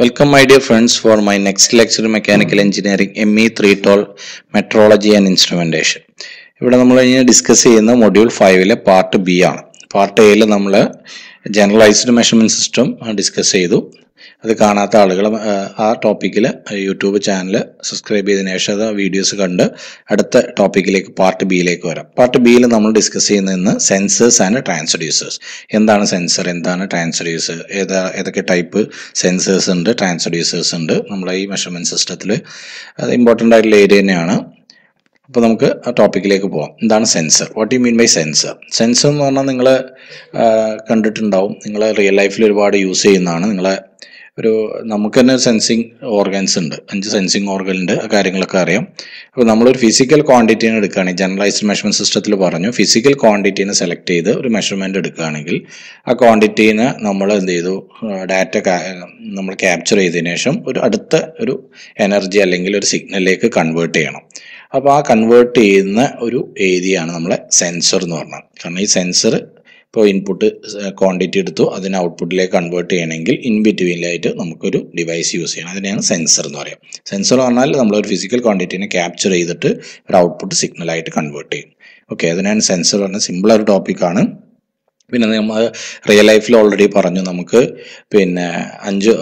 Welcome, my dear friends, for my next lecture in Mechanical Engineering ME 3 Toll Metrology and Instrumentation. ഇവിടെ നമ്മൾ ഇനി discuss ചെയ്യുന്ന module ഫൈവിലെ part B ആണ് part എയിൽ നമ്മൾ ജനറലൈസ്ഡ് മെഷർമെന്റ് സിസ്റ്റം ഡിസ്കസ് ചെയ്തു അത് കാണാത്ത ആളുകൾ ആ ടോപ്പിക്കിൽ യൂട്യൂബ് ചാനൽ സബ്സ്ക്രൈബ് ചെയ്തതിനു ശേഷം അത് വീഡിയോസ് കണ്ട് അടുത്ത ടോപ്പിക്കിലേക്ക് പാർട്ട് ബിയിലേക്ക് വരാം പാർട്ട് ബിയിൽ നമ്മൾ ഡിസ്കസ് ചെയ്യുന്ന ഇന്ന് സെൻസേഴ്സ് ആൻഡ് ട്രാൻസ്ഡ്യൂസേഴ്സ് എന്താണ് സെൻസർ എന്താണ് ട്രാൻസ്ഡ്യൂസർ ഏതാ ഏതൊക്കെ ടൈപ്പ് സെൻസേഴ്സ് ഉണ്ട് ട്രാൻസ്ഡ്യൂസേഴ്സ് ഉണ്ട് നമ്മളെ ഈ മെഷർമെന്റ് സിസ്റ്റത്തിൽ അത് ഇമ്പോർട്ടൻ്റ് ആയിട്ടുള്ള ഏരിയ തന്നെയാണ് അപ്പോൾ നമുക്ക് ആ ടോപ്പിക്കിലേക്ക് പോവാം എന്താണ് sensor what you mean by sensor sensor എന്ന് പറഞ്ഞാൽ നിങ്ങൾ കണ്ടിട്ടുണ്ടാവും നിങ്ങൾ റിയൽ ലൈഫിൽ ഒരുപാട് യൂസ് ചെയ്യുന്നതാണ് നിങ്ങളെ ഒരു നമുക്ക് തന്നെ സെൻസിങ് ഓർഗൻസ് ഉണ്ട് അഞ്ച് സെൻസിങ് ഓർഗൻ ഉണ്ട് ആ കാര്യങ്ങളൊക്കെ അറിയാം അപ്പോൾ നമ്മളൊരു ഫിസിക്കൽ ക്വാണ്ടിറ്റീനെ എടുക്കുകയാണെങ്കിൽ ജനറലൈസ്ഡ് മെഷർമെന്റ് സിസ്റ്റത്തിൽ പറഞ്ഞു ഫിസിക്കൽ ക്വാണ്ടിറ്റീനെ സെലക്ട് ചെയ്ത് ഒരു മെഷർമെന്റ് എടുക്കുകയാണെങ്കിൽ ആ ക്വാണ്ടിറ്റീനെ നമ്മൾ എന്ത് ചെയ്തു ഡാറ്റ നമ്മൾ ക്യാപ്ചർ ചെയ്തതിനു ശേഷം ഒരു അടുത്ത ഒരു എനർജി അല്ലെങ്കിൽ ഒരു സിഗ്നലിലേക്ക് കൺവേർട്ട് ചെയ്യണം അപ്പോൾ ആ കൺവേർട്ട് ചെയ്യുന്ന ഒരു ഏരിയയാണ് നമ്മളെ സെൻസർ എന്ന് പറഞ്ഞാൽ കാരണം ഈ സെൻസർ ഇപ്പോൾ ഇൻപുട്ട് ക്വാണ്ടിറ്റി എടുത്തു അതിനെ ഔട്ട്പുട്ടിലേക്ക് കൺവേർട്ട് ചെയ്യണമെങ്കിൽ ഇൻ ബിറ്റ്വീനിലായിട്ട് നമുക്കൊരു ഡിവൈസ് യൂസ് ചെയ്യണം അതിനെയാണ് സെൻസർ എന്ന് പറയാം സെൻസർ എന്ന് പറഞ്ഞാൽ നമ്മളൊരു ഫിസിക്കൽ ക്വാണ്ടിറ്റീനെ ക്യാപ്ചർ ചെയ്തിട്ട് ഒരു ഔട്ട്പുട്ട് സിഗ്നലായിട്ട് കൺവേർട്ട് ചെയ്യും ഓക്കെ അതിനാണ് സെൻസർ പറഞ്ഞ സിമ്പിൾ ഒരു ടോപ്പിക്കാണ് പിന്നെ നമ്മൾ റിയൽ ലൈഫിൽ ഓൾറെഡി പറഞ്ഞു നമുക്ക് പിന്നെ അഞ്ച്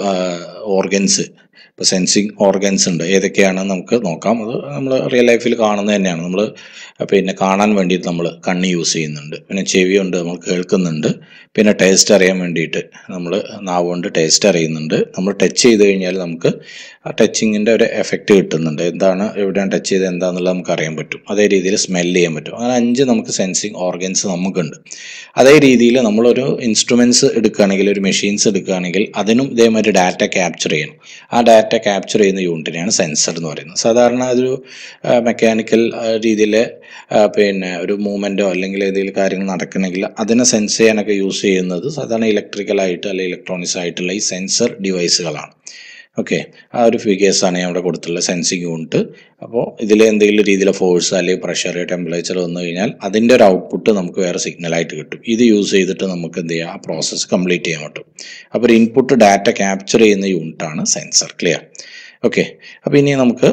ഓർഗൻസ് ഇപ്പോൾ സെൻസിങ് ഓർഗൻസ് ഉണ്ട് ഏതൊക്കെയാണ് നമുക്ക് നോക്കാം അത് നമ്മൾ റിയൽ ലൈഫിൽ കാണുന്നത് തന്നെയാണ് നമ്മൾ പിന്നെ കാണാൻ വേണ്ടിയിട്ട് നമ്മൾ കണ്ണ് യൂസ് ചെയ്യുന്നുണ്ട് പിന്നെ ചെവി കൊണ്ട് നമ്മൾ കേൾക്കുന്നുണ്ട് പിന്നെ ടേസ്റ്റ് അറിയാൻ വേണ്ടിയിട്ട് നമ്മൾ നാവ് കൊണ്ട് ടേസ്റ്റ് അറിയുന്നുണ്ട് നമ്മൾ ടച്ച് ചെയ്ത് കഴിഞ്ഞാൽ നമുക്ക് ആ ടച്ചിങ്ങിൻ്റെ ഒരു എഫക്റ്റ് കിട്ടുന്നുണ്ട് എന്താണ് എവിടെയാണ് ടച്ച് ചെയ്ത് എന്താണെന്നുള്ളത് നമുക്ക് അറിയാൻ പറ്റും അതേ രീതിയിൽ സ്മെല്ല് ചെയ്യാൻ പറ്റും അങ്ങനെ അഞ്ച് നമുക്ക് സെൻസിങ് ഓർഗൻസ് നമുക്കുണ്ട് അതേ രീതിയിൽ നമ്മളൊരു ഇൻസ്ട്രുമെൻറ്റ്സ് എടുക്കുകയാണെങ്കിൽ ഒരു മെഷീൻസ് എടുക്കുകയാണെങ്കിൽ അതിനും ഇതേമാതിരി ഡാറ്റ ക്യാപ്ചർ ചെയ്യണം ആ ഡാറ്റ ക്യാപ്ചർ ചെയ്യുന്ന യൂണിറ്റിനെയാണ് സെൻസർ എന്ന് പറയുന്നത് സാധാരണ അതൊരു മെക്കാനിക്കൽ രീതിയിൽ പിന്നെ ഒരു മൂവ്മെൻറ്റോ അല്ലെങ്കിൽ ഏതെങ്കിലും കാര്യങ്ങൾ നടക്കണമെങ്കിൽ അതിനെ സെൻസ് ചെയ്യാനൊക്കെ യൂസ് ചെയ്യുന്നത് സാധാരണ ഇലക്ട്രിക്കലായിട്ട് അല്ലെങ്കിൽ ഇലക്ട്രോണിക്സ് ആയിട്ടുള്ള ഈ സെൻസർ ഡിവൈസുകളാണ് ഓക്കെ ആ ഒരു ഫിഗേഴ്സ് ആണ് ഞാൻ ഇവിടെ കൊടുത്തിട്ടുള്ള സെൻസിങ് യൂണിറ്റ് അപ്പോൾ ഇതിൽ എന്തെങ്കിലും രീതിയിലെ ഫോഴ്സ് അല്ലെങ്കിൽ പ്രഷർ ടെമ്പറേച്ചർ വന്നു കഴിഞ്ഞാൽ അതിൻ്റെ ഒരു ഔട്ട്പുട്ട് നമുക്ക് വേറെ സിഗ്നലായിട്ട് കിട്ടും ഇത് യൂസ് ചെയ്തിട്ട് നമുക്ക് എന്ത് ചെയ്യാം ആ പ്രോസസ്സ് കംപ്ലീറ്റ് ചെയ്യാൻ പറ്റും അപ്പോൾ ഒരു ഇൻപുട്ട് ഡാറ്റ ക്യാപ്ചർ ചെയ്യുന്ന യൂണിറ്റാണ് സെൻസർ ക്ലിയർ ഓക്കെ അപ്പോൾ ഇനി നമുക്ക്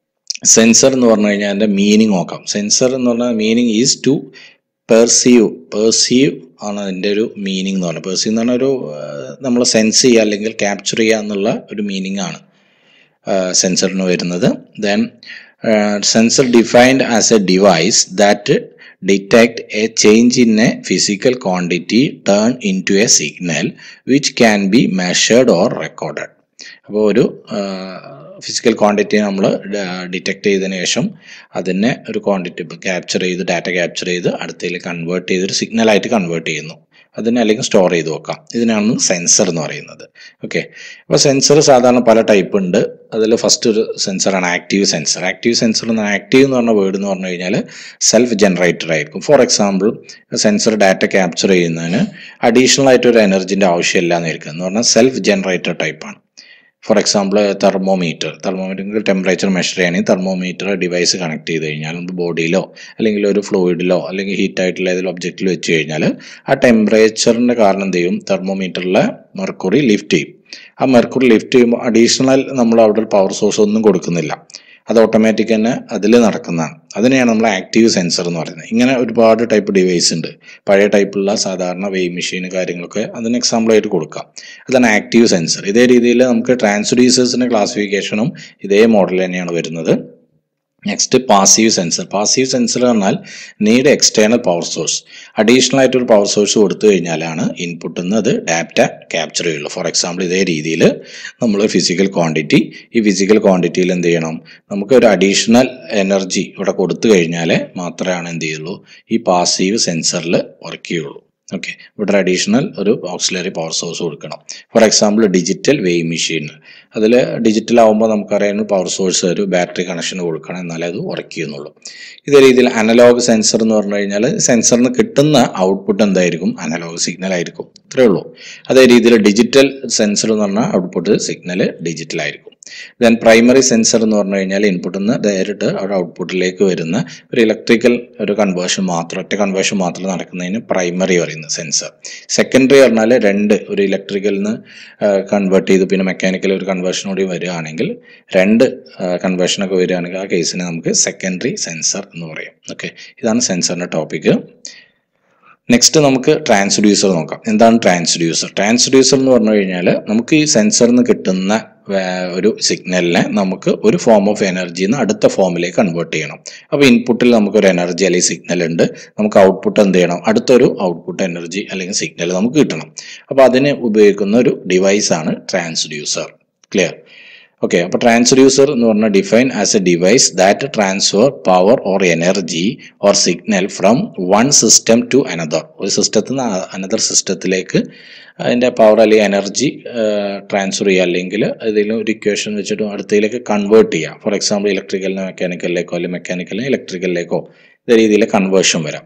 സെൻസർ എന്ന് പറഞ്ഞു കഴിഞ്ഞാൽ അതിൻ്റെ മീനിങ് നോക്കാം സെൻസർ എന്ന് പറഞ്ഞാൽ meaning is to perceive perceive ആണ് അതിൻ്റെ ഒരു മീനിങ് എന്ന് പറയുന്നത് പെർസീവ് എന്ന് പറഞ്ഞാൽ ഒരു നമ്മൾ സെൻസ് ചെയ്യുക അല്ലെങ്കിൽ ക്യാപ്ചർ ചെയ്യുക എന്നുള്ള ഒരു മീനിങ് ആണ് സെൻസറിന് വരുന്നത് then sensor defined as a device that detect a change in a physical quantity turn into a signal which can be measured or recorded അപ്പോൾ ഒരു ഫിസിക്കൽ ക്വാണ്ടിറ്റി നമ്മൾ ഡിറ്റക്ട് ചെയ്തതിന് ശേഷം അതിനെ ഒരു ക്വാണ്ടിറ്റി ഇപ്പോൾ ക്യാപ്ചർ ചെയ്ത് ഡാറ്റ ക്യാപ്ചർ ചെയ്ത് അടുത്തതിൽ കൺവേർട്ട് ചെയ്ത് ഒരു സിഗ്നലായിട്ട് കൺവേർട്ട് ചെയ്യുന്നു അതിനെ അല്ലെങ്കിൽ സ്റ്റോർ ചെയ്ത് വെക്കാം ഇതിനാണ് സെൻസർ എന്ന് പറയുന്നത് ഓക്കെ അപ്പോൾ സെൻസർ സാധാരണ പല ടൈപ്പ് ഉണ്ട് അതിൽ ഫസ്റ്റ് ഒരു സെൻസറാണ് ആക്റ്റീവ് സെൻസർ ആക്റ്റീവ് സെൻസർ എന്ന് ആക്റ്റീവ് എന്ന് പറഞ്ഞ വേർഡ് എന്ന് പറഞ്ഞു കഴിഞ്ഞാൽ സെൽഫ് ജനറേറ്റഡ് ആയിരിക്കും for example sensor data capture ചെയ്യുന്നതിന് അഡീഷണൽ ആയിട്ട് ഒരു എനർജിൻ്റെ ആവശ്യമില്ല എന്നായിരിക്കും എന്ന് പറഞ്ഞാൽ സെൽഫ് ജനറേറ്റഡ് ടൈപ്പാണ് ഫോർ എക്സാമ്പിൾ തെർമോമീറ്റർ തെർമോമീറ്ററിൽ ടെമ്പറേച്ചർ മെഷർ ചെയ്യണമെങ്കിൽ തെർമോമീറ്റർ ഡിവൈസ് കണക്ട് ചെയ്ത് കഴിഞ്ഞാൽ നമ്മുടെ ബോഡിയിലോ അല്ലെങ്കിൽ ഒരു ഫ്ലൂയിഡിലോ അല്ലെങ്കിൽ ഹീറ്റ് ആയിട്ടുള്ള ഏതെങ്കിലും ഒബ്ജക്റ്റിൽ വെച്ച് കഴിഞ്ഞാൽ ആ ടെമ്പറേച്ചറിൻ്റെ കാരണം എന്ത് ചെയ്യും തെർമോമീറ്ററിലെ മെർക്കുറി ലിഫ്റ്റ് ചെയ്യും ആ മെർക്കുറി ലിഫ്റ്റ് ചെയ്യുമ്പോൾ അഡീഷണൽ നമ്മൾ അവിടെ ഒരു പവർ സോഴ്സ് ഒന്നും കൊടുക്കുന്നില്ല അത് ഓട്ടോമാറ്റിക് തന്നെ അതിൽ നടക്കുന്നതാണ് അതിനെയാണ് നമ്മൾ ആക്റ്റീവ് സെൻസർ എന്ന് പറയുന്നത് ഇങ്ങനെ ഒരുപാട് ടൈപ്പ് ഡിവൈസ് ഉണ്ട് പഴയ ടൈപ്പുള്ള സാധാരണ വെയ് മെഷീൻ കാര്യങ്ങളൊക്കെ അതിന് എക്സാമ്പിൾ ആയിട്ട് കൊടുക്കാം അതാണ് ആക്റ്റീവ് സെൻസർ ഇതേ രീതിയിൽ നമുക്ക് ട്രാൻസ്ഡ്യൂസേഴ്സിൻ്റെ ക്ലാസിഫിക്കേഷനും ഇതേ മോഡൽ തന്നെയാണ് വരുന്നത് next passive sensor passive sensor പറഞ്ഞാൽ need external power source additional ആയിട്ട് ഒരു പവർ സോഴ്സ് കൊടുത്തു കഴിഞ്ഞാലാണ് ഇൻപുട്ടിൽ നിന്ന് അത് ഡാറ്റ ക്യാപ്ചർ ചെയ്യുള്ളൂ ഫോർ എക്സാമ്പിൾ ഇതേ രീതിയിൽ നമ്മൾ ഫിസിക്കൽ ക്വാണ്ടിറ്റി ഈ ഫിസിക്കൽ ക്വാണ്ടിറ്റിയിൽ എന്ത് ചെയ്യണം നമുക്ക് ഒരു അഡീഷണൽ എനർജി ഇവിടെ കൊടുത്തു കഴിഞ്ഞാൽ മാത്രമാണ് എന്ത് ചെയ്യുള്ളൂ ഈ പാസീവ് സെൻസറിൽ വർക്ക് ചെയ്യുള്ളൂ ഓക്കെ ഇവിടെ അഡീഷണൽ ഒരു ഓക്സിലറി പവർ സോഴ്സ് കൊടുക്കണം for example digital weigh machine അതിൽ ഡിജിറ്റൽ ആകുമ്പോൾ നമുക്കറിയാം പവർ സോഴ്സ് ഒരു ബാറ്ററി കണക്ഷൻ കൊടുക്കണം എന്നാലേ അത് വർക്ക് ചെയ്യുന്നുള്ളൂ ഇതേ രീതിയിൽ അനലോഗ് സെൻസർ എന്ന് പറഞ്ഞു കഴിഞ്ഞാൽ സെൻസറിന് കിട്ടുന്ന ഔട്ട്പുട്ട് എന്തായിരിക്കും അനലോഗ് സിഗ്നൽ ആയിരിക്കും ഇത്രയേ ഉള്ളൂ അതേ രീതിയിൽ ഡിജിറ്റൽ സെൻസർ എന്ന് പറഞ്ഞാൽ ഔട്ട്പുട്ട് സിഗ്നൽ ഡിജിറ്റൽ ആയിരിക്കും ദെൻ പ്രൈമറി സെൻസർ എന്ന് പറഞ്ഞു കഴിഞ്ഞാൽ ഇൻപുട്ടിൽ നിന്ന് ഡയറക്റ്റ് അവിടെ ഔട്ട്പുട്ടിലേക്ക് വരുന്ന ഒരു ഇലക്ട്രിക്കൽ ഒരു കൺവേർഷൻ മാത്രം ഒറ്റ കൺവേർഷൻ മാത്രം നടക്കുന്നതിന് പ്രൈമറി പറയുന്ന സെൻസർ സെക്കൻഡറി പറഞ്ഞാൽ രണ്ട് ഒരു ഇലക്ട്രിക്കലിൽ നിന്ന് കൺവേർട്ട് ചെയ്ത് പിന്നെ മെക്കാനിക്കൽ ഒരു കൺവേർഷൻ കൂടി വരികയാണെങ്കിൽ രണ്ട് കൺവേർഷനൊക്കെ വരികയാണെങ്കിൽ ആ കേസിനെ നമുക്ക് സെക്കൻഡറി സെൻസർ എന്ന് പറയും ഓക്കെ ഇതാണ് സെൻസറിൻ്റെ ടോപ്പിക്ക് നെക്സ്റ്റ് നമുക്ക് ട്രാൻസ്ഡ്യൂസർ നോക്കാം എന്താണ് ട്രാൻസ്ഡ്യൂസർ ട്രാൻസ്ഡ്യൂസർ എന്ന് പറഞ്ഞു കഴിഞ്ഞാൽ നമുക്ക് ഈ സെൻസറിൽ നിന്ന് കിട്ടുന്ന വേ- ഒരു സിഗ്നലിനെ നമുക്ക് ഒരു ഫോം ഓഫ് എനർജിയിൽ നിന്ന് അടുത്ത ഫോമിലേക്ക് കൺവേർട്ട് ചെയ്യണം അപ്പോൾ ഇൻപുട്ടിൽ നമുക്ക് ഒരു എനർജി അല്ലെങ്കിൽ സിഗ്നൽ ഉണ്ട് നമുക്ക് ഔട്ട്പുട്ട് എന്ത് ചെയ്യണം അടുത്തൊരു ഔട്ട്പുട്ട് എനർജി അല്ലെങ്കിൽ സിഗ്നൽ നമുക്ക് കിട്ടണം അപ്പോൾ അതിന് ഉപയോഗിക്കുന്ന ഒരു ഡിവൈസാണ് ട്രാൻസ്ഡ്യൂസർ ക്ലിയർ ഓക്കെ അപ്പോൾ ട്രാൻസ്ഡ്യൂസർ എന്ന് പറഞ്ഞാൽ define as a device that transfer power or energy or signal from one system to another ഒരു സിസ്റ്റത്തിൽ നിന്ന് അനദർ സിസ്റ്റത്തിലേക്ക് അതിൻ്റെ പവർ അല്ലെങ്കിൽ എനർജി ട്രാൻസ്ഫർ ചെയ്യുക അല്ലെങ്കിൽ ഏതെങ്കിലും ഒരു ഇക്വേഷൻ വെച്ചിട്ട് അടുത്തതിലേക്ക് കൺവേർട്ട് ചെയ്യുക ഫോർ എക്സാമ്പിൾ ഇലക്ട്രിക്കലിന് മെക്കാനിക്കലിലേക്കോ അല്ലെങ്കിൽ മെക്കാനിക്കലിന് ഇലക്ട്രിക്കലിലേക്കോ ഇതേ രീതിയിൽ കൺവേർഷൻ വരാം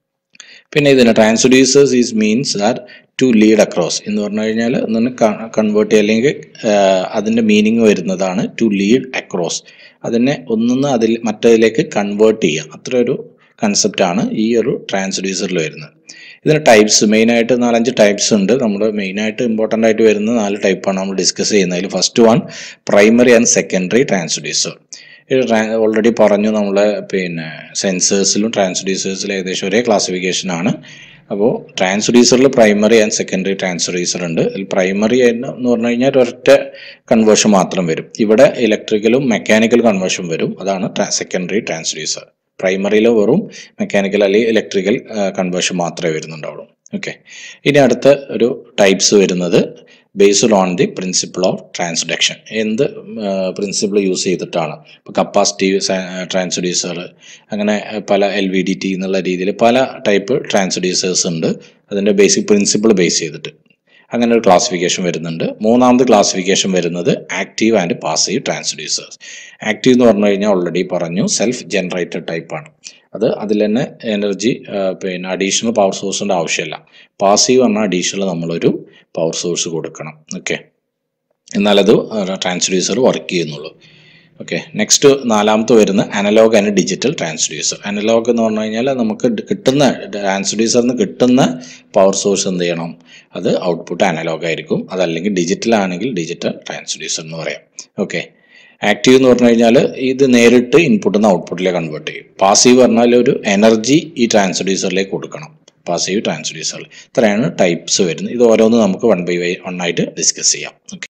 പിന്നെ ഇതിന് transducers is means are to lead across എന്ന് പറഞ്ഞു കഴിഞ്ഞാൽ ഒന്ന് കൺവേർട്ട് ചെയ്യുക അല്ലെങ്കിൽ അതിൻ്റെ മീനിങ് വരുന്നതാണ് ടു ലീഡ് അക്രോസ് അതിനെ ഒന്നിന്ന് അതിൽ മറ്റതിലേക്ക് കൺവേർട്ട് ചെയ്യുക അത്ര ഒരു കൺസെപ്റ്റാണ് ഈ ഒരു ട്രാൻസ്ഡ്യൂസറിൽ വരുന്നത് ഇതിന് ടൈപ്സ് മെയിനായിട്ട് നാലഞ്ച് ടൈപ്സ് ഉണ്ട് നമ്മൾ മെയിനായിട്ട് ഇമ്പോർട്ടൻ്റ് ആയിട്ട് വരുന്ന നാല് ടൈപ്പാണ് നമ്മൾ ഡിസ്കസ് ചെയ്യുന്നതിൽ first one primary and secondary transducer ഇത് ഓൾറെഡി പറഞ്ഞു നമ്മൾ പിന്നെ സെൻസേഴ്സിലും ട്രാൻസ്ഡ്യൂസേഴ്സിലും ഏകദേശം ഒരേ ക്ലാസിഫിക്കേഷൻ ആണ് അപ്പോൾ ട്രാൻസ്ഡ്യൂസറിൽ പ്രൈമറി ആൻഡ് സെക്കൻഡറി ട്രാൻസ്ഡ്യൂസർ ഉണ്ട് ഇതിൽ പ്രൈമറി എന്ന് പറഞ്ഞു കഴിഞ്ഞാൽ ഒരൊറ്റ കൺവേർഷൻ മാത്രം വരും ഇവിടെ ഇലക്ട്രിക്കലും മെക്കാനിക്കൽ കൺവേർഷൻ വരും അതാണ് സെക്കൻഡറി ട്രാൻസ്ഡ്യൂസർ പ്രൈമറിയിൽ വെറും മെക്കാനിക്കൽ അല്ലെങ്കിൽ ഇലക്ട്രിക്കൽ കൺവേർഷൻ മാത്രമേ വരുന്നുണ്ടാവുള്ളൂ ഓക്കെ ഇനി അടുത്ത ഒരു ടൈപ്സ് വരുന്നത് based on the principle of transduction എന്ത് പ്രിൻസിപ്പിൾ യൂസ് ചെയ്തിട്ടാണ് ഇപ്പോൾ കപ്പാസിറ്റീവ് ട്രാൻസ്ഡ്യൂസർ അങ്ങനെ പല എൽ വി ഡി ടി എന്നുള്ള രീതിയിൽ പല ടൈപ്പ് ട്രാൻസ്ഡ്യൂസേഴ്സ് ഉണ്ട് അതിൻ്റെ ബേസിക് പ്രിൻസിപ്പിൾ ബേസ് ചെയ്തിട്ട് അങ്ങനെ ഒരു ക്ലാസിഫിക്കേഷൻ വരുന്നുണ്ട് മൂന്നാമത് ക്ലാസിഫിക്കേഷൻ വരുന്നത് active and passive transducers active എന്ന് പറഞ്ഞു കഴിഞ്ഞാൽ ഓൾറെഡി പറഞ്ഞു സെൽഫ് ജനറേറ്റഡ് ടൈപ്പാണ് അത് അതിൽ തന്നെ എനർജി പിന്നെ അഡീഷണൽ പവർ സോഴ്സിൻ്റെ ആവശ്യമില്ല പാസീവ് പറഞ്ഞാൽ അഡീഷണൽ നമ്മളൊരു പവർ സോഴ്സ് കൊടുക്കണം ഓക്കെ എന്നാലത് ട്രാൻസ്ഡ്യൂസർ വർക്ക് ചെയ്യുന്നുള്ളൂ ഓക്കെ നെക്സ്റ്റ് നാലാമത്തെ വരുന്ന analogue and digital transducer analogue എന്ന് പറഞ്ഞു കഴിഞ്ഞാൽ നമുക്ക് കിട്ടുന്ന ട്രാൻസ്ഡ്യൂസറിന് കിട്ടുന്ന പവർ സോഴ്സ് എന്ത് ചെയ്യണം അത് ഔട്ട്പുട്ട് അനലോഗ് ആയിരിക്കും അതല്ലെങ്കിൽ ഡിജിറ്റൽ ആണെങ്കിൽ ഡിജിറ്റൽ ട്രാൻസ്ഡ്യൂസർ എന്ന് പറയാം ഓക്കെ ആക്റ്റീവ് എന്ന് പറഞ്ഞു കഴിഞ്ഞാൽ ഇത് നേരിട്ട് ഇൻപുട്ടിൽ നിന്ന് ഔട്ട്പുട്ടിലേക്ക് കൺവേർട്ട് ചെയ്യും പാസീവ് പറഞ്ഞാൽ ഒരു എനർജി ഈ ട്രാൻസ്ഡ്യൂസറിലേക്ക് കൊടുക്കണം പാസീവ് ട്രാൻസ്ഡ്യൂസർ ഇത്രയാണ് ടൈപ്സ് വരുന്നത് ഇത് ഓരോന്ന് നമുക്ക് വൺ ബൈ വൺ ആയിട്ട് ഡിസ്കസ് ചെയ്യാം ഓക്കെ